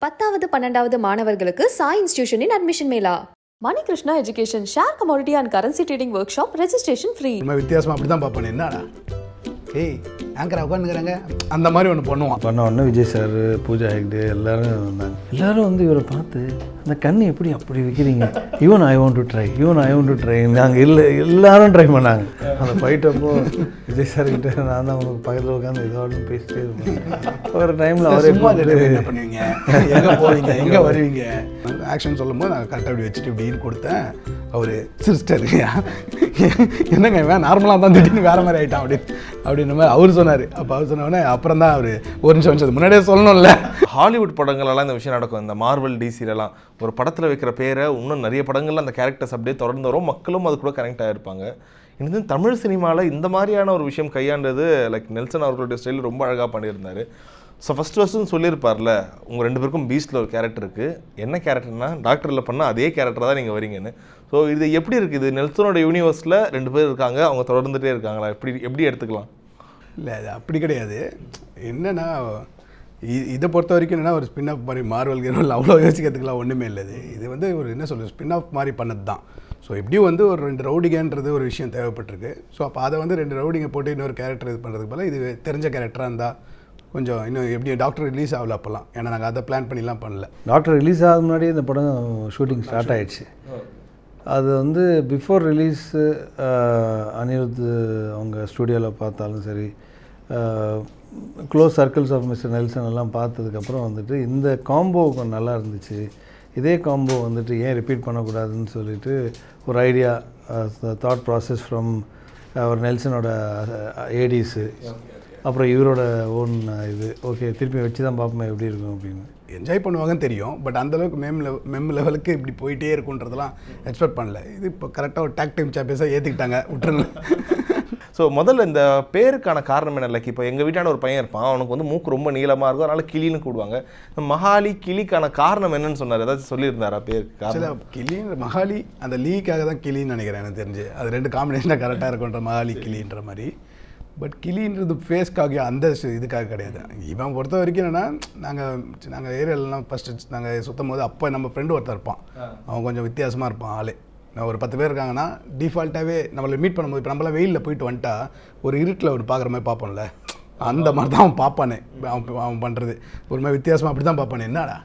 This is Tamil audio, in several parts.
பத்தாவது பன்னெண்டாவது மாணவர்களுக்கு சாய் இன்ஸ்டிடியூஷனின் admission mela Mani Krishna education share commodity and currency trading workshop registration free நம்ம வித்தியாசமாக அப்படி தான் பார்ப்பேன் என்னடா ஏய் ஆங்கரா உட்காந்துக்கிறாங்க அந்த மாதிரி ஒன்று பண்ணுவான் பண்ண உடனே விஜய் சார் பூஜா ஹெக்டே எல்லாரும் வந்தாங்க எல்லாரும் வந்து இவரை பார்த்து அந்த கண்ணை எப்படி அப்படி வைக்கிறீங்க even I want to try even I want to try நாங்கள் இல்லை எல்லாரும் ட்ரை பண்ணாங்க அந்த ஃபைட் அப்போ விஜய் சார் கிட்ட நான் தான் உங்களுக்கு பக்கத்தில் உட்காந்து ஏதோ பேசிட்டே இருப்பேன் ஒரு டைமில் அவரே சும்மா அந்த time கூப்பிட்டு, என்ன பண்ணுவீங்க எங்கே போவீங்க எங்கே வருவீங்க ஆக்ஷன் சொல்லும்போது நான் கரெக்டாக இப்படி வச்சுட்டு இப்படின்னு கொடுத்தேன் அவர் சிஸ்டர் என்னங்க இவன் நார்மலாக தான் திடீர்னு வேற மாதிரி ஆயிட்டான் அப்படின்னு அப்படின்ற மாதிரி அவர் சொன்னார் அப்போ அவர் சொன்னோடனே அப்புறம் தான் அவர் ஒரு நிமிஷம் வச்சது முன்னாடியே சொல்லணும்ல ஹாலிவுட் படங்களெல்லாம் இந்த விஷயம் நடக்கும் இந்த மார்வல் டிசிலலாம் ஒரு படத்தில் வைக்கிற பேரை இன்னும் நிறைய படங்கள்ல அந்த கேரக்டர்ஸ் அப்படியே தொடர்ந்து வரும் மக்களும் அது கூட கனெக்ட் ஆகிருப்பாங்க இது தமிழ் சினிமாவில் இந்த மாதிரியான ஒரு விஷயம் கையாண்டது லைக் நெல்சன் அவர்களுடைய ஸ்டைல் ரொம்ப அழகாக பண்ணியிருந்தாரு ஸோ ஃபஸ்ட் ஃபஸ்ட்டுன்னு சொல்லியிருப்பார்ல உங்கள் ரெண்டு பேருக்கும் பீஸ்டில் ஒரு கேரக்டர் இருக்குது என்ன கேரக்டர்னா டாக்டரில் பண்ணால் அதே கேரக்டர் தான் நீங்கள் வரீங்கன்னு ஸோ இது எப்படி இருக்குது இது நெல்சனோட யூனிவர்ஸில் ரெண்டு பேர் இருக்காங்க அவங்க தொடர்ந்துட்டே இருக்காங்களா எப்படி எப்படி எடுத்துக்கலாம் இல்லை அது அப்படி கிடையாது என்னன்னா இ- இதை பொறுத்த வரைக்கும் என்னன்னா ஒரு ஸ்பின் ஆஃப் மாதிரி மார்வல் கிரவல் அவ்வளோ யோசிக்கிறதுக்குலாம் ஒன்றுமே இல்லை இது இது வந்து ஒரு என்ன சொல்றது ஸ்பின் ஆஃப் மாதிரி பண்ணது தான் ஸோ எப்படியும் வந்து ஒரு ரெண்டு ரவுடிங்கன்றது ஒரு விஷயம் தேவைப்பட்டிருக்கு ஸோ அப்போ அதை வந்து ரெண்டு ரவுடிங்க போட்டு இன்னொரு கேரக்டர் இது பண்ணுறதுக்கு பதிலா இது தெரிஞ்ச கேரக்டராக இருந்தால் கொஞ்சம் இன்னும் எப்படி டாக்டர் ரிலீஸ் ஆகல அப்போல்லாம் ஏன்னா நாங்கள் அதை பிளான் பண்ணிலாம் பண்ணல டாக்டர் ரிலீஸ் ஆகாத முன்னாடியே இந்த படம் ஷூட்டிங் ஸ்டார்ட் ஆயிடுச்சு அது வந்து பிஃபோர் ரிலீஸு அனிருத் அவங்க ஸ்டூடியோவில் பார்த்தாலும் சரி close circles of mister Nelson எல்லாம் பார்த்ததுக்கப்புறம் வந்துட்டு இந்த காம்போ கொஞ்சம் நல்லா இருந்துச்சு இதே காம்போ வந்துட்டு ஏன் ரிப்பீட் பண்ணக்கூடாதுன்னு சொல்லிட்டு ஒரு ஐடியா தாட் ப்ராசஸ் ஃப்ரம் அவர் நெல்சனோட ஏடிஸு அப்புறம் இவரோட ஓன் இது ஓகே திருப்பி வச்சு தான் பார்ப்போமே எப்படி இருக்கும் அப்படின்னு என்ஜாய் பண்ணுவாங்கன்னு தெரியும் பட் அந்தளவுக்கு மெம் லெவல் மெம் லெவலுக்கு இப்படி போயிட்டே இருக்குன்றதெல்லாம் எக்ஸ்பெக்ட் பண்ணல இது இப்போ கரெக்டாக ஒரு டாக் டைம் சாம்பியன்ஸாக ஏற்றிக்கிட்டாங்க விட்டுருங்க ஸோ முதல்ல இந்த பேருக்கான காரணம் என்ன லைக் இப்போ எங்கள் வீட்டான ஒரு பையன் இருப்பான் அவனுக்கு வந்து மூக்கு ரொம்ப நீளமாக இருக்கும் அதனால கிளின்னு கூடுவாங்க இந்த மகாலி கிளிக்கான காரணம் என்னன்னு சொன்னார் ஏதாச்சும் சொல்லியிருந்தாரா பேருக்கு சில காரணம் கிளின்ற மகாலி அந்த லீக்காக தான் கிளின்னு நினைக்கிறேன் எனக்கு தெரிஞ்சு அது ரெண்டு காம்பினேஷனாக கரெக்டாக இருக்குன்ற மகாலி கிளின்ற மாதிரி பட் கிளின்றது ஃபேஸ்க்காக அந்த சி- இதுக்காக கிடையாது இவன் பொறுத்த வரைக்கும் என்னென்னா நாங்கள் நாங்கள் ஏரியாலலாம் ஃபஸ்ட்டு நாங்கள் சுத்தம் போது அப்போ நம்ம ஃப்ரெண்டு ஒருத்தன் இருப்பான் அவன் கொஞ்சம் வித்தியாசமாக இருப்பான் ஆளே நான் ஒரு பத்து பேர் இருக்காங்கன்னா டிஃபால்ட்டாகவே நம்மளை மீட் பண்ணும்போது இப்போ நம்மளாம் வெயிலில் போயிட்டு வந்துட்டா ஒரு இருட்டில் ஒரு பார்க்குற மாதிரி பார்ப்போம்ல அந்த மாதிரி தான் அவன் பார்ப்பானே அவன் அவன் பண்ணுறது ஒரு மாதிரி வித்தியாசமாக அப்படி தான் பார்ப்பானே என்னடா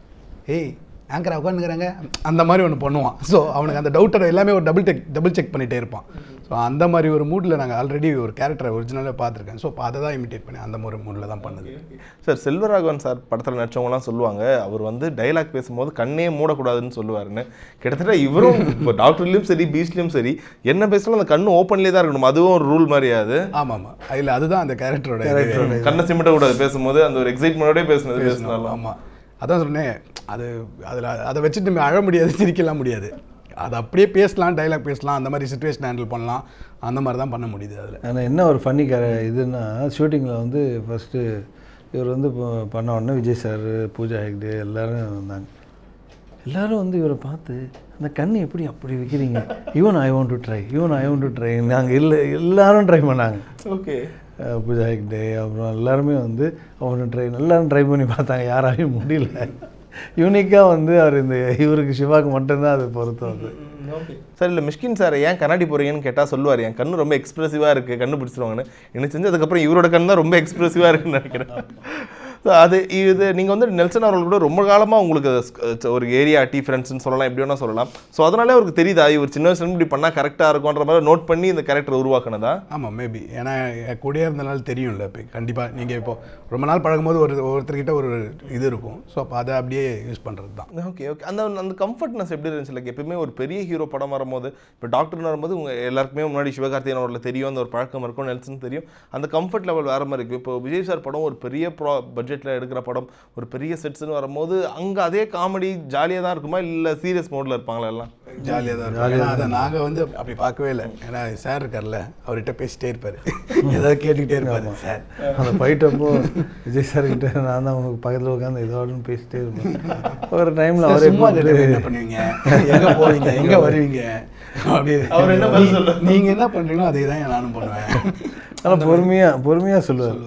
ஏய் ஆங்கரா உட்காந்துக்கிறாங்க அந்த மாதிரி ஒன்று பண்ணுவான் ஸோ அவனுக்கு அந்த டவுட்டை எல்லாமே ஒரு டபுள் டெக் டபுள் செக் பண்ணிகிட்டே இருப்பான் ஸோ அந்த மாதிரி ஒரு மூடில் நாங்கள் ஆல்ரெடி ஒரு கேரக்டரை ஒரிஜினலாக பார்த்துருக்கேன் ஸோ அதை தான் இமிட்டேட் பண்ணி அந்த ஒரு மூடில் தான் பண்ணுது சார் செல்வராகவன் சார் படத்தில் நடிச்சவங்கலாம் சொல்லுவாங்க அவர் வந்து டைலாக் பேசும்போது கண்ணே மூடக்கூடாதுன்னு சொல்லுவாருன்னு கிட்டத்தட்ட இவரும் இப்போ டாக்டர்லேயும் சரி பீச்லேயும் சரி என்ன பேசினாலும் அந்த கண்ணு ஓப்பன்லேயே தான் இருக்கணும் அதுவும் ஒரு ரூல் மாதிரியாது ஆமாம் ஆமாம் இல்லை அதுதான் அந்த கேரக்டரோட கண்ணை சிமிட்ட கூடாது பேசும்போது அந்த ஒரு எக்ஸைட்மெண்டோடய பேசுனது பேசினாலும் ஆமாம் அதான் சொன்னேன் அது அதில் அதை வச்சுட்டு நம்ம அழ முடியாது சிரிக்கலாம் முடியாது அது அப்படியே பேசலாம் டைலாக் பேசலாம் அந்த மாதிரி சுச்சுவேஷன் ஹேண்டில் பண்ணலாம் அந்த மாதிரி தான் பண்ண முடியுது அதில் ஆனால் என்ன ஒரு ஃபன்னி கேர இதுன்னா ஷூட்டிங்கில் வந்து ஃபஸ்ட்டு இவர் வந்து ப- பண்ண உடனே விஜய் சார் பூஜா ஹெக்டே எல்லாரும் வந்தாங்க எல்லாரும் வந்து இவரை பார்த்து அந்த கண்ணை எப்படி அப்படி வைக்கிறீங்க even I want to try even I want to try நாங்கள் இல்லை எல்லாரும் ட்ரை பண்ணாங்க ஓகே அஹ் பூஜா ஹெக்டே அப்புறம் எல்லாருமே வந்து அவனு ட்ரை எல்லாரும் ட்ரை பண்ணி பார்த்தாங்க யாராலையும் முடியல யூனிக்காக வந்து அவர் இந்த இவருக்கு சிவாக்கு மட்டும்தான் அது பொருத்தம் அது சார் இல்லை மிஷ்கின் சார் ஏன் கண்ணாடி போறீங்கன்னு கேட்டால் சொல்லுவார் என் கண்ணு ரொம்ப எக்ஸ்பிரசிவாக இருக்குது கண்ணு பிடிச்சிருவாங்கன்னு எனக்கு செஞ்சு அதுக்கப்புறம் இவரோட கண் தான் ரொம்ப எக்ஸ்பிரசிவாக இருக்குன்னு நினைக்கிறேன் So, அது இது நீங்கள் வந்து நெல்சன் அவர்கள் கூட ரொம்ப காலமாக உங்களுக்கு அது ஸ்- ஒரு ஏரியா டீ ஃப்ரெண்ட்ஸ்னு சொல்லலாம் எப்படி வேணால் சொல்லலாம் ஸோ அதனாலே அவருக்கு தெரியுதா இவர் சின்ன வயசுல இருந்து இப்படி பண்ணால் கரெக்டாக இருக்கும்ன்ற மாதிரி நோட் பண்ணி இந்த கேரக்டர் உருவாக்குனதா ஆமாம் மேபி ஏன்னா என் கூடயே இருந்தனால தெரியும்ல இப்போ கண்டிப்பாக நீங்கள் இப்போ ரொம்ப நாள் பழகும்போது ஒரு ஒருத்தர்கிட்ட ஒரு இது இருக்கும் ஸோ அப்போ அதை அப்படியே யூஸ் பண்ணுறது தான் ஓகே ஓகே அந்த அந்த கம்ஃபர்ட்னஸ் எப்படி இருந்துச்சு லைக் எப்பயுமே ஒரு பெரிய ஹீரோ படம் வரும்போது இப்போ டாக்டர்னு வரும்போது உங்க எல்லாருக்குமே முன்னாடி சிவகார்த்திகேயன் அவரில் தெரியும் அந்த ஒரு பழக்கம் இருக்கும் நெல்சன் தெரியும் அந்த கம்ஃபர்ட் லெவல் வேற மாதிரி இருக்கும் இப்போ விஜய் சார் படம் ஒரு பெரிய ப்ரா பட்ஜெட்டில் எடுக்கிற படம் ஒரு பெரிய செட்ஸ்னு வரும்போது அங்கே அதே காமெடி ஜாலியாக தான் இருக்குமா இல்லை சீரியஸ் மோடில் இருப்பாங்களா எல்லாம் ஜாலியாக தான் இருக்கும் ஏன்னா அதை நாங்கள் வந்து அப்படி பார்க்கவே இல்லை ஏன்னா சார் இருக்கார்ல அவர்கிட்ட பேசிட்டே இருப்பார் ஏதாவது கேட்டுக்கிட்டே இருப்பாரு சார் அந்த ஃபைட் அப்போ விஜய் சார் கிட்ட நான் தான் உங்களுக்கு பக்கத்தில் உட்காந்து ஏதோ பேசிட்டே இருப்பேன் ஒரு டைமில் அவரே சும்மா அந்த கூப்பிட்டு, time என்ன பண்ணுவீங்க எங்கே போவீங்க எங்கே வருவீங்க அப்படி அவர் என்ன பதில் சொல்லுவார்? நீங்கள் என்ன பண்ணுறீங்களோ அதே தான் நானும் பண்ணுவேன் ஆனால் பொறுமையாக பொறுமையாக சொல்லுவார்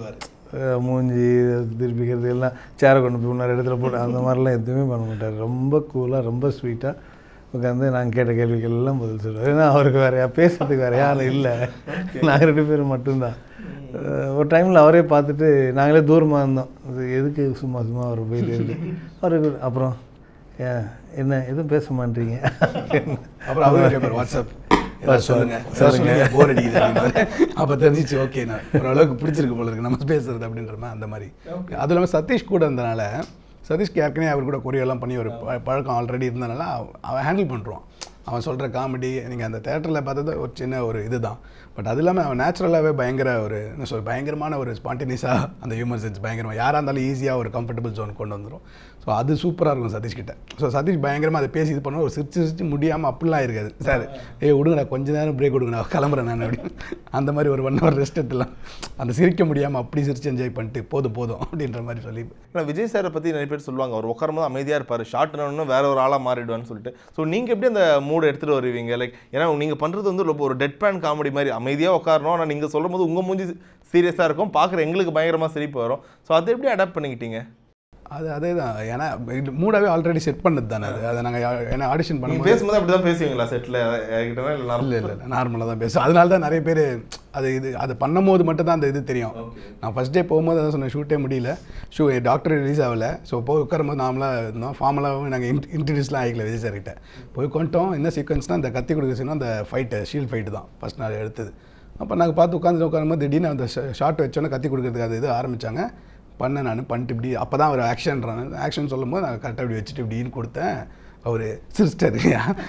அஹ் மூஞ்சி திருப்பிக்கிறது எல்லாம் சேரை கொண்டு போய் இன்னொரு இடத்துல போட்டு அந்த மாதிரிலாம் எதுவுமே பண்ண மாட்டார் ரொம்ப கூலாக ரொம்ப ஸ்வீட்டாக உட்காந்து நாங்கள் கேட்ட கேள்விகள் எல்லாம் பதில் சொல்லுவார் ஏன்னா அவருக்கு வேறையா பேசுறதுக்கு வேற யாரும் இல்லை நாங்கள் ரெண்டு பேரும் மட்டும்தான் அஹ் ஒரு டைமில் அவரே பார்த்துட்டு நாங்களே தூரமாக இருந்தோம் இது எதுக்கு சும்மா சும்மா அவர் போயிட்டு இருக்கு அவருக்கு அப்புறம் ஏன் என்ன எதுவும் பேச மாட்டீங்க அப்புறம் அவரு கேட்பார் வாட்ஸ்அப் ஏதாவது சொல்லுங்க சொல்லுங்க போர் அடிக்குது அப்படின்னு அப்போ தெரிஞ்சிச்சு ஓகே நான் ஓரளவுக்கு பிடிச்சிருக்கு போல இருக்கு நம்ம பேசுறது அப்படின்ற மாதிரி அந்த மாதிரி அதுவும் இல்லாமல் சதீஷ் கூட இருந்தனால சதீஷ்க்கு ஏற்கனவே அவர் கூட கொரியெல்லாம் பண்ணி ஒரு ப- பழக்கம் ஆல்ரெடி இருந்தனால அவ- அவன் ஹேண்டில் பண்ணுறான் அவன் சொல்கிற காமெடி நீங்கள் அந்த தேட்டரில் பார்த்தது ஒரு சின்ன ஒரு இதுதான் பட் அது இல்லாமல் அவன் நேச்சுரலாகவே பயங்கர ஒரு என்ன சொல் பயங்கரமான ஒரு ஸ்பான்டினியஸாக அந்த ஹியூமன் சென்ஸ் பயங்கரமாக யாராக இருந்தாலும் ஈஸியாக ஒரு கம்ஃபர்டபுள் ஜோன் கொண்டு வந்துடும் ஸோ அது சூப்பராக இருக்கும் சதீஷ் கிட்ட ஸோ சதீஷ் பயங்கரமாக அதை பேசி இது பண்ண ஒரு சிரிச்சு சிரிச்சு முடியாமல் அப்படிலாம் இருக்காது சார் ஏய் விடுங்கடா கொஞ்ச நேரம் பிரேக் விடுங்கடா கிளம்புறேன் நான் அப்படின்னு அந்த மாதிரி ஒரு ஒன் ஹவர் ரெஸ்ட் எடுத்துலாம் அந்த சிரிக்க முடியாமல் அப்படி சிரிச்சு என்ஜாய் பண்ணிட்டு போதும் போதும் அப்படின்ற மாதிரி சொல்லி ஆனால் விஜய் சாரை பற்றி நிறைய பேர் சொல்லுவாங்க அவர் உட்காரும்போது அமைதியாக இருப்பார் ஷார்ட் வேற ஒரு ஆளாக மாறிடுவான்னு சொல்லிட்டு ஸோ நீங்கள் எப்படி அந்த மூடு எடுத்துகிட்டு வருவீங்க லைக் ஏன்னா நீங்கள் பண்ணுறது வந்து ரொம்ப ஒரு டெட் பேன் காமெடி மாதிரி அமைதியாக உட்காரணும் ஆனால் நீங்கள் சொல்லும் போது உங்கள் மூஞ்சி சீரியஸாக இருக்கும் பார்க்குற எங்களுக்கு பயங்கரமாக சிரிப்பு வரும் ஸோ அதை எப்படி அடாப்ட் பண்ணிக்கிட்டீங்க அது அதே தான் ஏன்னா மூடாவே ஆல்ரெடி செட் பண்ணது தானே அது அதை நாங்கள் ஏன்னா ஆடிஷன் நீங்கள் பண்ணும்போது பேசும்போது அப்படி தான் பேசுவீங்களா செட்டில் கிட்டனா இல்லை இல்லை இல்லை நார்மலாக தான் பேசும் அதனால தான் நிறைய பேர் அது இது அது பண்ணும்போது மட்டும் தான் அந்த இது தெரியும் நான் ஃபஸ்ட் டே போகும்போது அதான் சொன்னேன் ஷூட்டே முடியல ஷூ டாக்டர் ரிலீஸ் ஆகல ஸோ போய் உட்காரும்போது நாமளாக இருந்தோம் ஃபார்மலாகவும் நாங்கள் இன்ட் இன்ட்ரடியூஸ்லாம் ஆகிக்கல விஜய் சார் கிட்ட போய் கொண்டோம் என்ன சீக்வன்ஸ்னால் அந்த கத்தி கொடுக்க அந்த ஃபைட்டு ஷீல்ட் ஃபைட்டு தான் ஃபஸ்ட் நாள் எடுத்தது அப்போ நாங்கள் பார்த்து உட்காந்து உட்காரும்போது திடீர்னு அந்த ஷார்ட் வச்சோன்னே கத்தி கொடுக்கறதுக்கு அது இது ஆரம்பித்தாங்க பண்ணேன் நான் பண்ணிட்டு இப்படி அப்போ தான் அவர் ஆக்ஷன்றாங்க ஆக்ஷன் சொல்லும்போது நான் கரெக்டாக இப்படி வச்சுட்டு இப்படின்னு கொடுத்தேன் அவர் சிஸ்டர்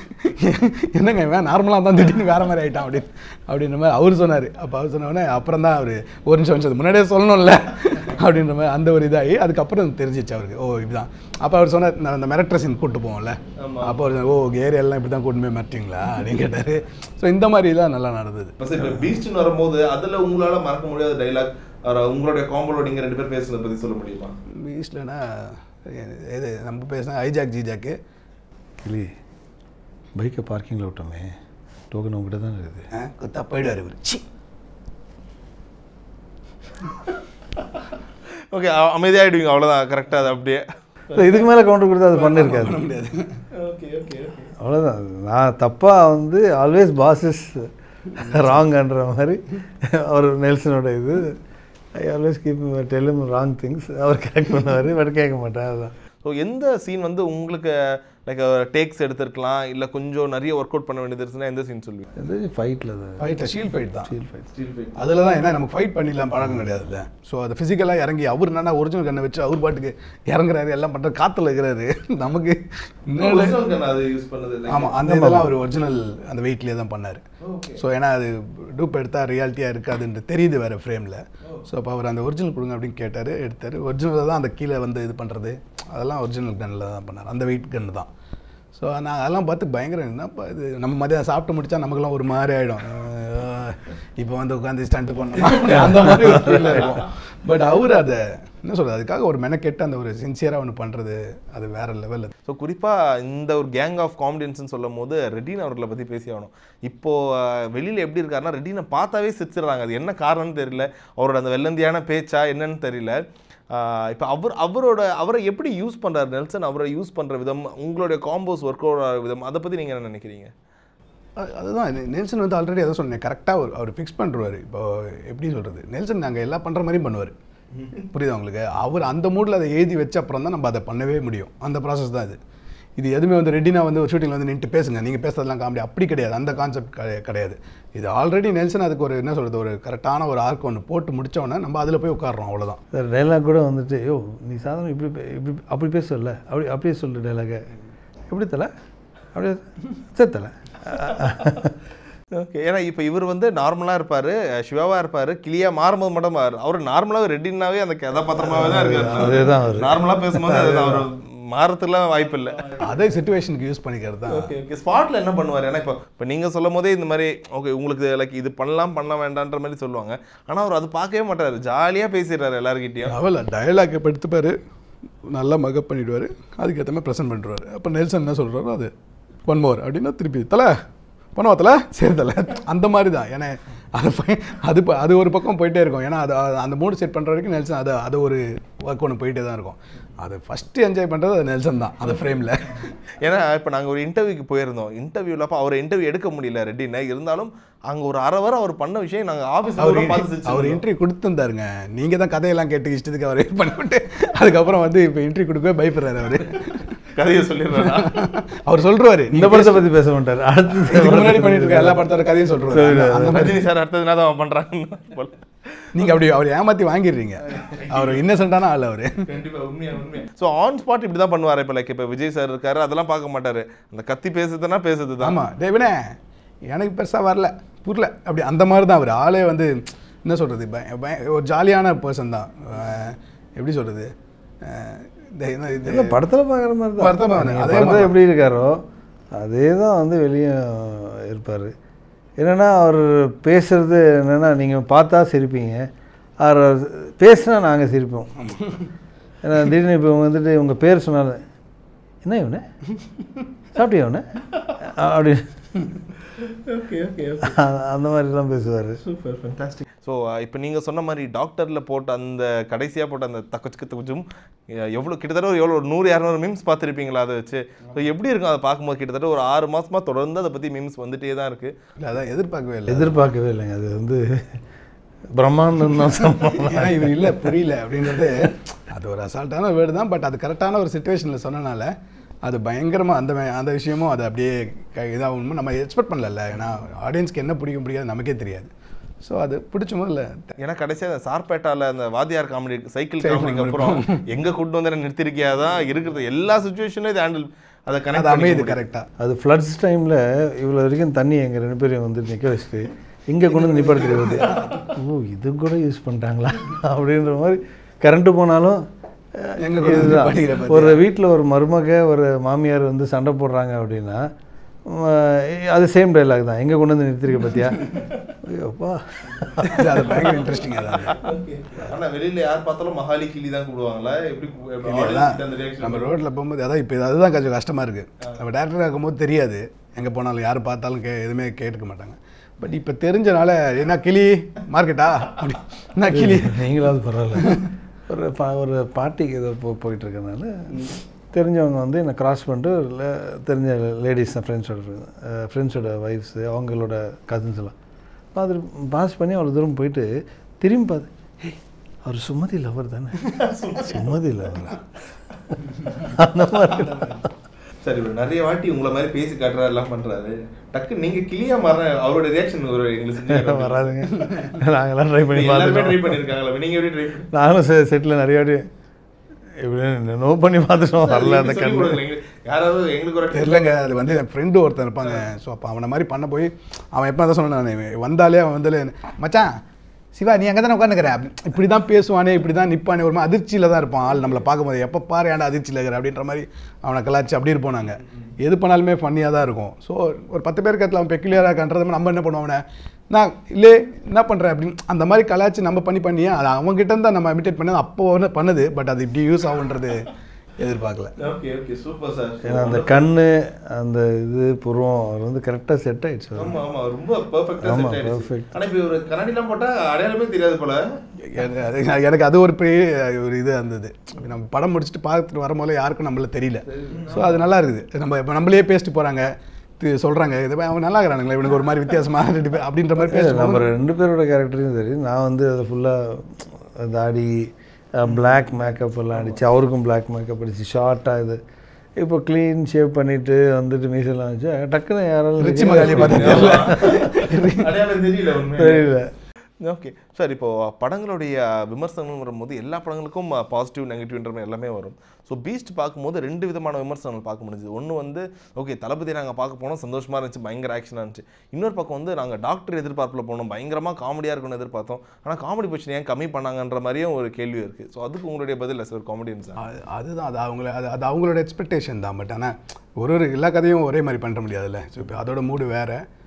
என்னங்க இவன் நார்மலாக தான் திடீர்னு வேறு மாதிரி ஆகிட்டான் அப்படின்னு அப்படின்ற மாதிரி அவர் சொன்னார் அப்போ அவர் சொன்னோடனே அப்புறம் தான் அவர் ஒரு நிமிஷம் வச்சது முன்னாடியே சொல்லணும்ல அப்படின்ற மாதிரி அந்த ஒரு இதாகி அதுக்கப்புறம் தெரிஞ்சிச்சு அவருக்கு ஓ இப்படிதான் அப்போ அவர் சொன்னார் நான் அந்த மிரட்டுற சீன் கூப்பிட்டு போவோம்ல அப்போ அவர் சொன்னார், ஓ ஏரியாலாம் இப்படி தான் கூட்டு போய் மிரட்டிங்களா அப்படின்னு கேட்டார் ஸோ இந்த மாதிரிலாம் நல்லா நடந்தது இப்போ சார் இப்போ பீஸ்ட்னு வரும்போது அதில் உங்களால் மறக்க முடியாத டைலாக் உங்களுடைய காம்போல நீங்கள் ரெண்டு பேர் பேசுனதை பற்றி சொல்ல முடியுமா வீஸ்லனா இது நம்ம பேசினா ஐஜாக் ஜிஜாக்கு கிளி பைக்கை பார்க்கிங்கில் விட்டோமே டோக்கன் உங்ககிட்ட தான் இருக்குது ஆ, குத்தா போயிடுவார் இவர் சி ஓகே அமைதியாகிடுவீங்க அவ்வளோதான் கரெக்டாக அது அப்படியே இல்லை இதுக்கு மேலே கவுண்டர் கொடுத்தா அது பண்ணிருக்காது பண்ண முடியாது ஓகே ஓகே ஓகே அவ்வளோதான் நான் தப்பாக வந்து ஆல்வேஸ் பாசஸ் ராங்ன்ற மாதிரி அவர் நெல்சனோட இது I always keep telling wrong things அவர் கரெக்ட் பண்ணுவார் பட் கேட்க மாட்டேன் அதுதான் ஸோ எந்த சீன் வந்து உங்களுக்கு லைக் டேக்ஸ் எடுத்திருக்கலாம் இல்லை கொஞ்சம் நிறைய ஒர்க் அவுட் பண்ண வேண்டியது இருந்துச்சுன்னா எந்த சீன் சொல்லுவீங்க இது ஃபைட்டில் அது ஃபைட்டில் ஷீல் ஃபைட் தான் ஃபீல் ஃபைட் அதில் தான் ஏன்னா நமக்கு ஃபைட் பண்ணிடலாம் பழக்கம் கிடையாதுல்ல ஸோ அது ஃபிசிக்கலாக இறங்கி அவர் என்னன்னா ஒரிஜினல் கண்ணை வச்சு அவர் பாட்டுக்கு இறங்குறாரு எல்லாம் பண்ணுற காற்றுல இருக்கிறாரு நமக்கு இன்னும் அது யூஸ் பண்ணது ஆமாம் அந்த இதெல்லாம் அவர் ஒரிஜினல் அந்த வெயிட்லேயே தான் பண்ணார் ஸோ ஏன்னா அது டூப் எடுத்தால் ரியாலிட்டியாக இருக்காதுன்னு தெரியுது வேறு ஃப்ரேமில் ஸோ அப்போ அவர் அந்த ஒரிஜினல் கொடுங்க அப்படின்னு கேட்டார் எடுத்தார் ஒரிஜினலாக தான் அந்த கீழே வந்து இது பண்ணுறது அதெல்லாம் ஒரிஜினல் கன்னில் தான் பண்ணார் அந்த வெயிட் கன்று தான் ஸோ நான் அதெல்லாம் பார்த்து பயங்கரம் என்னப்பா இது நம்ம மதியம் சாப்பிட்டு முடிச்சா நமக்கெல்லாம் ஒரு மாதிரி ஆகிடும் இப்போ வந்து உட்காந்து ஸ்டண்ட் பண்ணோம் அந்த மாதிரி ஒரு feel இருக்கும் பட் அவர் அதை என்ன சொல்கிறது அதுக்காக ஒரு மெனக்கெட்டு அந்த ஒரு சின்சியராக ஒன்று பண்ணுறது அது வேற லெவலில் ஸோ குறிப்பாக இந்த ஒரு கேங் ஆஃப் காமெடியன்ஸ்னு சொல்லும் போது ரெட்டின் அவர்களை பற்றி பேசி ஆகணும் இப்போது வெளியில் எப்படி இருக்காருன்னா ரெட்டினை பார்த்தாவே சிரிச்சிடுறாங்க அது என்ன காரணம்னு தெரியல அவரோட அந்த வெள்ளந்தியான பேச்சா என்னன்னு தெரியல இப்போ அவர் அவரோட அவரை எப்படி யூஸ் பண்ணுறாரு நெல்சன் அவரை யூஸ் பண்ணுற விதம் உங்களுடைய காம்போஸ் ஒர்க் அவுட் ஆகிற விதம் அதை பற்றி நீங்கள் என்ன நினைக்கிறீங்க அ- அதுதான் நெ- நெல்சன் வந்து ஆல்ரெடி அதை சொன்னேன் கரெக்டாக அவர் அவர் ஃபிக்ஸ் பண்ணுறாரு இப்போ எப்படி சொல்கிறது நெல்சன் நாங்கள் எல்லாம் பண்ணுற மாதிரியும் பண்ணுவார் புரியுதா உங்களுக்கு அவர் அந்த மூடில் அதை எழுதி வச்ச அப்புறம் தான் நம்ம அதை பண்ணவே முடியும் அந்த ப்ராசஸ் தான் இது இது எதுவுமே வந்து ரெட்டினா வந்து ஒரு ஷூட்டிங்கில் வந்து நின்று பேசுங்க நீங்கள் பேசுறதெல்லாம் காமெடி அப்படி கிடையாது அந்த கான்செப்ட் கிடையாது இது ஆல்ரெடி நெல்சன் அதுக்கு ஒரு என்ன சொல்கிறது ஒரு கரெக்டான ஒரு ஆர்க் ஒன்று போட்டு முடிச்ச உடனே நம்ம அதில் போய் உட்காடுறோம் அவ்வளோதான் சார் டைலாக் கூட வந்துட்டு யோ நீ சாதாரண இப்படி பே- இப்படி அப்படி பேசல அப்படி அப்படியே சொல்லு டைலாக எப்படி தலை அப்படியே சரி தலை ஓகே ஏன்னா இப்போ இவர் வந்து நார்மலாக இருப்பார் சிவாவாக இருப்பார் கிளியாக மாறும்போது மட்டும் மாறு அவர் நார்மலாகவே ரெட்டினாவே அந்த கதாபாத்திரமாகவே தான் இருக்காரு அதேதான் அவரு. நார்மலாக பேசும்போது அதுதான் அவர் மாறத்துக்குலாம் வாய்ப்பு இல்லை அதே சுச்சுவேஷனுக்கு யூஸ் பண்ணிக்கிறது தான் ஓகே ஓகே ஸ்பாட்டில் என்ன பண்ணுவார் ஏன்னா இப்போ இப்போ நீங்கள் சொல்லும் போதே இந்த மாதிரி ஓகே உங்களுக்கு லைக் இது பண்ணலாம் பண்ண வேண்டான்ற மாதிரி சொல்லுவாங்க ஆனால் அவர் அது பார்க்கவே மாட்டார் ஜாலியாக பேசிடுறாரு எல்லாருக்கிட்டையும் அவள் டயலாக் இப்போ எடுத்துப்பார் நல்லா மகப் பண்ணிடுவார் அதுக்கேற்ற மாதிரி ப்ரெசென்ட் பண்ணிடுவார் அப்போ நெல்சன் என்ன சொல்கிறாரோ அது ஒன் மோர் அப்படின்னா திருப்பி தலை பண்ணுவா தலை சரி தலை அந்த மாதிரி தான் ஏன்னா அது ஃபை- அது ப- அது ஒரு பக்கம் போயிட்டே இருக்கும் ஏன்னா அது அது- அந்த மூடு செட் பண்ணுற வரைக்கும் நெல்சன் அது அது ஒரு ஒர்க் ஒன்று போயிட்டே தான் இருக்கும் அது ஃபஸ்ட்டு என்ஜாய் பண்ணுறது அது நெல்சன் தான் அந்த ஃப்ரேமில் ஏன்னா இப்போ நாங்கள் ஒரு இன்டர்வியூக்கு போயிருந்தோம் இன்டர்வியூவில் அப்போ அவரை இன்டர்வியூ எடுக்க முடியல ரெட்டின்னு இருந்தாலும் அங்கே ஒரு அரை வாரம் அவர் பண்ண விஷயம் நாங்கள் ஆஃபீஸில் அவர் பார்த்து அவர் சிரிச்சிருந்தோம். இன்ட்ரி கொடுத்துருந்தாருங்க நீங்கள் தான் கதையெல்லாம் கேட்டு இஷ்டத்துக்கு அவர் பண்ணிவிட்டு அதுக்கப்புறம் வந்து இப்போ இன்ட்ரி கொடுக்கவே பயப்படுறாரு அவர் கதையை சொல்லிடுறேன் அவர் சொல்றாரு இந்த படத்தை பற்றி பேச மாட்டார் அடுத்து இதுக்கு முன்னாடி பண்ணிட்டு இருக்க எல்லா படத்தோட கதையும் சொல்றாரு அந்த- அந்த மாதிரி ரஜினி சார் அடுத்தது என்ன தான் பண்ணுறாங்கன்னு போல நீங்க அப்படி அவர் ஏமாத்தி வாங்கிடுறீங்க அவர் இன்னசென்ட்டான ஆள் அவரு கண்டிப்பா உண்மையா உண்மையா ஸோ ஆன் ஸ்பாட் இப்படி தான் பண்ணுவார் இப்போ லைக் இப்போ விஜய் சார் இருக்காரு அதெல்லாம் பார்க்க மாட்டாரு அந்த கத்தி பேசுதுன்னா பேசுது தான் ஆமா தேவனே எனக்கு பெருசா வரல புரியல அப்படி அந்த மாதிரி தான் அவர் ஆளே வந்து என்ன சொல்றது பய- பய- ஒரு ஜாலியான பர்சன் தான் அஹ் எப்படி சொல்றது அஹ் இந்த என்ன இது- இல்லை படத்தில் பார்க்குற மாதிரி தான் படத்துல பாருங்க, நீங்க அதே படத்துல மாதிரி எப்படி இருக்காரோ அதே தான் வந்து வெளியே இருப்பார் என்னென்னா அவர் பேசுறது என்னென்னா நீங்கள் பார்த்தா சிரிப்பீங்க அவர் பேசுனா நாங்கள் சிரிப்போம் ஏன்னா திடீர்னு இப்போ இவங்க வந்துட்டு இவங்க பேர் சொன்னாலும் என்ன இவனு சாப்பிட்டியா இவனு அப்படி ஓகே ஓகே அந்த மாதிரிலாம் பேசுவார் சூப்பர் ஃபேண்டாஸ்டிக் ஸோ இப்போ நீங்கள் சொன்ன மாதிரி டாக்டரில் போட்ட அந்த கடைசியாக போட்ட அந்த தக்கச்சுக்கு தக்குச்சும் எவ்வளோ கிட்டத்தட்ட ஒரு எவ்வளோ ஒரு நூறு இரநூறு மீம்ஸ் பார்த்துருப்பீங்களா அதை வச்சு ஸோ எப்படி இருக்கும் அதை பார்க்கும்போது கிட்டத்தட்ட ஒரு ஆறு மாசமா தொடர்ந்து அதை பற்றி மீம்ஸ் வந்துட்டே தான் இருக்குது இல்ல அதான் எதிர்பார்க்கவே இல்லை எதிர்பார்க்கவே இல்லைங்க அது வந்து பிரம்மாண்டம் தான் சொல்லணும் ஏன்னா இவர் இல்லை புரியல அப்படின்றது அது ஒரு அசால்ட்டான வேர்டு தான் பட் அது கரெக்டான ஒரு சுச்சுவேஷனில் சொன்னனால அது பயங்கரமாக அந்த வே- அந்த விஷயமும் அது அப்படியே இதாகும் நம்ம எக்ஸ்பெக்ட் பண்ணல ஏன்னா ஆடியன்ஸ்க்கு என்ன பிடிக்கும் பிடிக்காது நமக்கே தெரியாது ஸோ அது பிடிச்சுமோ இல்லை ஏன்னா கடைசியாக அந்த சார்பேட்டால அந்த வாத்தியார் காமெடி சைக்கிள் காமெடிக்கு அப்புறம் எங்கே கூட்டு வந்து என்ன நிறுத்திருக்கியா தான் இருக்கிறது எல்லா சுச்சுவேஷனும் இது ஹேண்டில் அதை அது கனெக்ட் அமையுது கரெக்டாக அது ஃப்ளட்ஸ் டைமில் இவ்வளோ வரைக்கும் தண்ணி எங்கள் ரெண்டு பேரையும் வந்து நிற்க வச்சுட்டு இங்கே கொண்டு வந்து நிப்பாட தெரியாது ஓ இது கூட யூஸ் பண்ணிட்டாங்களா அப்படின்ற மாதிரி கரண்ட்டு போனாலும் அஹ், எங்க கொண்டு வந்து இதுதான். நிப்பாட்டிக்கிற பாத்தியா? ஒரு வீட்டில் ஒரு மருமக ஒரு மாமியார் வந்து சண்டை போடுறாங்க அப்படின்னா அஹ், அது சேம் டைலாக் தான் எங்கே கொண்டு வந்து நிறுத்திருக்க பார்த்தியா ஐயோப்பா அது பயங்கர இன்ட்ரெஸ்டிங்காக தான் ஆனா வெளியில யார் பார்த்தாலும் மகாலி கிளி தான் கூடுவாங்களா எப்படி கூ- எப்படி இல்ல, audience அதான் கிட்ட அந்த reaction நம்ம ரோட்டில் போகும்போது அதான் இப்போ அதுதான் கொஞ்சம் கஷ்டமாக இருக்குது நம்ம டேரக்டராக இருக்கும்போது தெரியாது எங்கே போனாலும் யார் பார்த்தாலும் கே எதுவுமே கேட்டுக்க மாட்டாங்க பட் இப்போ தெரிஞ்சனால என்ன கிளி மார்க்கெட்டா அப்படி என்ன கிளி நீங்களாவது பரவாயில்ல ஒரு பா ஒரு பார்ட்டிக்கு ஏதோ போ போயிட்டுருக்கனால தெரிஞ்சவங்க வந்து என்னை கிராஸ் பண்ணிட்டு ல- தெரிஞ்ச லேடிஸ் தான் ஃப்ரெண்ட்ஸோட ஃப்ரெண்ட்ஸோட ஒய்ஃப்ஸு அவங்களோட கசின்ஸ் எல்லாம் பார்த்துட்டு பாஸ் பண்ணி அவ்வளோ தூரம் போயிட்டு திரும்பி பார்த்து ஏய் அவர் சுமதி லவர் தானே சுமதி லவரா அந்த மாதிரி சரி இவர் நிறைய வாட்டி உங்களை மாதிரி பேசி காட்டுறாரு எல்லாம் பண்றாரு டக்கு நீங்க கிளியா மாற அவரோட ரியாக்ஷன் ஒரு எங்களுக்கு செஞ்சு காட்டுங்க. வராதுங்க நாங்களாம் ட்ரை பண்ணி நீங்க எல்லாருமே ட்ரை பார்த்துட்டோம் பண்ணிருக்காங்களா நீங்க எப்படி ட்ரை பண்ணி நாங்களும் செட்டில் நிறைய வாட்டி இப்படி நோ பண்ணி பார்த்துட்டோம் வரல அந்த கண்ணு யாராவது எங்களுக்கு ஒரு தெரிலங்க அது வந்து என் ஃப்ரெண்டு ஒருத்தன் இருப்பாங்க ஸோ அப்போ அவனை மாதிரி பண்ண போய் அவன் எப்போ தான் சொன்னான் நான் வந்தாலே அவன் வந்தாலே மச்சான் சிவா நீ அங்கே தானே உட்காந்துக்கிற அப்படி இப்படி தான் பேசுவானே இப்படி தான் நிற்பானே ஒரு மாதிரி அதிர்ச்சியில் தான் இருப்பான் ஆள் நம்மளை பார்க்கும்போது எப்போ பாரு ஏன்டா அதிர்ச்சியில் இருக்கிற அப்படின்ற மாதிரி அவனை கலாச்சி அப்படி இருப்போம் நாங்கள் எது பண்ணாலுமே ஃபன்னியாக தான் இருக்கும் ஸோ ஒரு பத்து பேருக்கு இடத்துல அவன் பெக்குலியராக கன்றது நம்ம என்ன பண்ணுவோம் அவனை நான் இல்லை என்ன பண்ணுறேன் அப்படின்னு அந்த மாதிரி கலாச்சி நம்ம பண்ணி பண்ணி அது அவங்ககிட்ட தான் நம்ம இமிட்டேட் பண்ணது அப்போ வந்து பண்ணுது பட் அது இப்படி யூஸ் ஆகுன்றது எதிர்பார்க்கல ஓகே ஓகே சூப்பர் சார் ஏன்னா அந்த கண்ணு அந்த இது புருவம் அவர் வந்து கரெக்டாக செட் ஆயிடுச்சு அவருக்கு. ஆமா ஆமா ரொம்ப பெர்ஃபெக்ட்டா ஆமா, செட் ஆயிடுச்சு perfect. ஆனா இப்போ ஒரு கண்ணாடிலாம் போட்டா அடையாளமே தெரியாது போல எனக்கு அது- எனக்கு அது ஒரு பெரிய ஒரு இது இருந்தது நம்ம படம் முடிச்சுட்டு பார்த்துட்டு வரும்போது யாருக்கும் நம்மள தெரியல ஸோ அது நல்லா இருக்குது நம்ம இப்போ நம்மளே பேசிட்டு போகிறாங்க சொல்கிறாங்க இது அவன் நல்லா இருக்கிறானுங்களே இவனுக்கு ஒரு மாதிரி வித்தியாசமாக ரெண்டு பேர் அப்படின்ற மாதிரி இல்ல, பேசிட்டு நம்ம ரெண்டு பேரோட கேரக்டரையும் சரி நான் வந்து அதை ஃபுல்லாக தாடி பிளாக் மேக்கப் எல்லாம் அடிச்சு அவருக்கும் பிளாக் மேக்கப் அடிச்சு ஷார்ட்டாக இது இப்போ க்ளீன் ஷேவ் பண்ணிட்டு வந்துட்டு மீசெல்லாம் வச்சு டக்குன்னு யாராலும் ரிச்சி மகாலியை பார்த்து அடையாளம் தெரியல உண்மையா தெரியல ஓகே சார் இப்போ படங்களுடைய விமர்சனங்கள் வரும்போது எல்லா படங்களுக்கும் பாசிட்டிவ் நெகட்டிவ்ன்ற மாதிரி எல்லாமே வரும் ஸோ பீஸ்ட் பார்க்கும்போது ரெண்டு விதமான விமர்சனங்கள் பார்க்க முடிஞ்சுது ஒன்று வந்து ஓகே தளபதி நாங்கள் பார்க்க போனோம் சந்தோஷமா இருந்துச்சு பயங்கர ஆக்ஷனாக இருந்துச்சு இன்னொரு பக்கம் வந்து நாங்கள் டாக்டர் எதிர்பார்ப்பில் போனோம் பயங்கரமாக காமெடியாக இருக்கும்னு எதிர்பார்த்தோம் ஆனால் காமெடி பிரச்சனை ஏன் கம்மி பண்ணாங்கன்ற மாதிரியும் ஒரு கேள்வி இருக்குது ஸோ அதுக்கு உங்களுடைய பதில் சார் காமெடியன் சார் அது அதுதான் அது அவங்கள அது அது அவங்களோட எக்ஸ்பெக்டேஷன் தான் பட் ஆனால் ஒரு ஒரு எல்லா கதையும் ஒரே மாதிரி பண்ண முடியாதுல்ல ஸோ இப்போ அதோட மூடு வேறு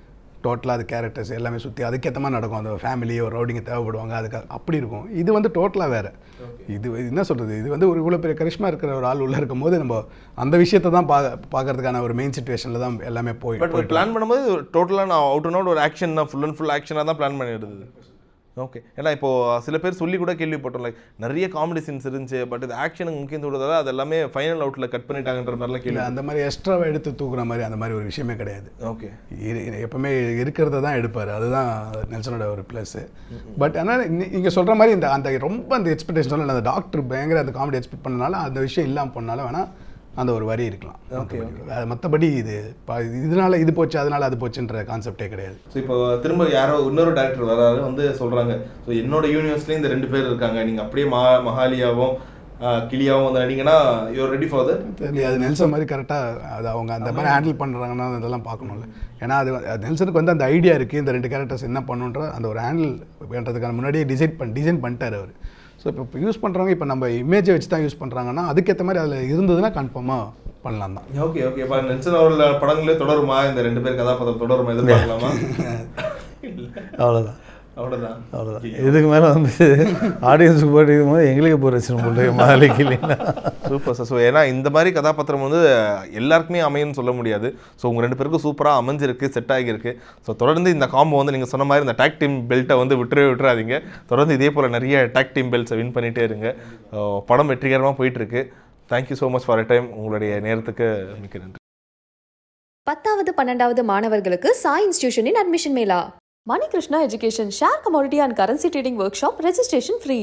டோட்டலாக அது கேரக்டர்ஸ் எல்லாமே சுற்றி அதுக்கேற்ற மாதிரி நடக்கும் அந்த ஃபேமிலி ஒரு ரவுடிங்க தேவைப்படுவாங்க அதுக்கு அப்படி இருக்கும் இது வந்து டோட்டலாக வேறு இது என்ன சொல்கிறது இது வந்து ஒரு இவ்வளோ பெரிய கரிஷ்மா இருக்கிற ஒரு ஆள் உள்ளே இருக்கும் போது நம்ம அந்த விஷயத்தை தான் பா பார்க்கறதுக்கான ஒரு மெயின் சுச்சுவேஷனில் தான் எல்லாமே போய் பட் ஒரு பிளான் பண்ணும்போது டோட்டலாக நான் அவுட் அண்ட் அவுட் ஒரு ஆக்ஷன் தான் ஃபுல் அண்ட் ஃபுல் ஆக்ஷனாக தான் பிளான் பண்ணிடுது ஓகே ஏன்னா இப்போ சில பேர் சொல்லி கூட கேள்விப்பட்டோம் லைக் நிறைய காமெடி சீன்ஸ் இருந்துச்சு பட் இது ஆக்ஷனுக்கு முக்கியம் தோடுறதால அது எல்லாமே ஃபைனல் அவுட்டில் கட் பண்ணிட்டாங்கன்ற மாதிரிலாம் கேள்வி இல்லை அந்த மாதிரி எக்ஸ்ட்ராவை எடுத்து தூக்குற மாதிரி அந்த மாதிரி ஒரு விஷயமே கிடையாது ஓகே இரு- எப்பவுமே இருக்கிறத தான் எடுப்பார் அதுதான் நெல்சனோட ஒரு ப்ளஸ்ஸு பட் ஆனால் நீங்கள் சொல்கிற மாதிரி இந்த அந்த ரொம்ப அந்த எக்ஸ்பெக்டேஷன் சொன்ன அந்த டாக்டர் பயங்கர அந்த காமெடி எக்ஸ்பெக்ட் பண்ணனால அந்த விஷயம் இல்லாமல் பண்ணாலும் வேணால் அந்த ஒரு வரி இருக்கலாம் மற்றபடி அது மற்றபடி இது ப- இதனால இது போச்சு அதனால அது போச்சுன்ற கான்செப்டே கிடையாது ஸோ இப்போ திரும்ப யாரோ இன்னொரு டேரக்டர் வராரு வந்து சொல்கிறாங்க ஸோ என்னோட யூனிவர்ஸ்லேயும் இந்த ரெண்டு பேர் இருக்காங்க நீங்கள் அப்படியே மா மகாலியாவும் ஆஹ், கிளியாவும் வந்து நடிங்கன்னா யூஆர் ரெடி ஃபார் தட் தெரியல அது நெல்சன் மாதிரி கரெக்டாக அது அவங்க அந்த மாதிரி ஹேண்டில் பண்ணுறாங்கன்னா அதெல்லாம் பார்க்கணும்ல ஏன்னா அது அது நெல்சனுக்கு வந்து அந்த ஐடியா இருக்குது இந்த ரெண்டு கேரக்டர்ஸ் என்ன பண்ணுன்ற அந்த ஒரு ஹேண்டில் பண்ணுறதுக்கான முன்னாடியே டிசைட் பண்ணி டிசைன் பண்ணிட்டார் அவர் ஸோ இப்போ இப்போ யூஸ் பண்ணுறவங்க இப்போ நம்ம இமேஜை வச்சு தான் யூஸ் பண்ணுறாங்கன்னா அதுக்கேற்ற மாதிரி அதில் இருந்ததுன்னா கன்ஃபார்மாக பண்ணலாம் தான் ஓகே ஓகே இப்போ நெல்சன் அவரோட படங்களே தொடருமா இந்த ரெண்டு பேர் கதாபாத்திரம் தொடருமா எதிர்பார்க்கலாமா அவ்வளோதான் அவ்வளோதான் அவ்வளோதான் இதுக்கு மேலே வந்து ஆடியன்ஸுக்கு போட்டு போது எங்களுக்கு போய் ரசிக்கணும் போட்டு மாலிக் இல்லைன்னா சூப்பர் சார் ஸோ ஏன்னா இந்த மாதிரி கதாபாத்திரம் வந்து எல்லாருக்குமே அமையும்னு சொல்ல முடியாது ஸோ உங்கள் ரெண்டு பேருக்கும் சூப்பராக அமைஞ்சிருக்கு செட் ஆகியிருக்கு ஸோ தொடர்ந்து இந்த காம்போ வந்து நீங்கள் சொன்ன மாதிரி இந்த டாக் டீம் பெல்ட்டை வந்து விட்டுறவே விட்டுறாதீங்க தொடர்ந்து இதே போல் நிறைய டாக் டீம் பெல்ட்ஸை வின் பண்ணிகிட்டே இருங்க அஹ் படம் வெற்றிகரமாக போயிட்டுருக்கு thank you so much for a time உங்களுடைய நேரத்துக்கு மிக்க நன்றி பத்தாவது பன்னெண்டாவது மாணவர்களுக்கு சாய் இன்ஸ்டிடியூஷனின் admission mela Manikrishna education share commodity and currency trading workshop registration free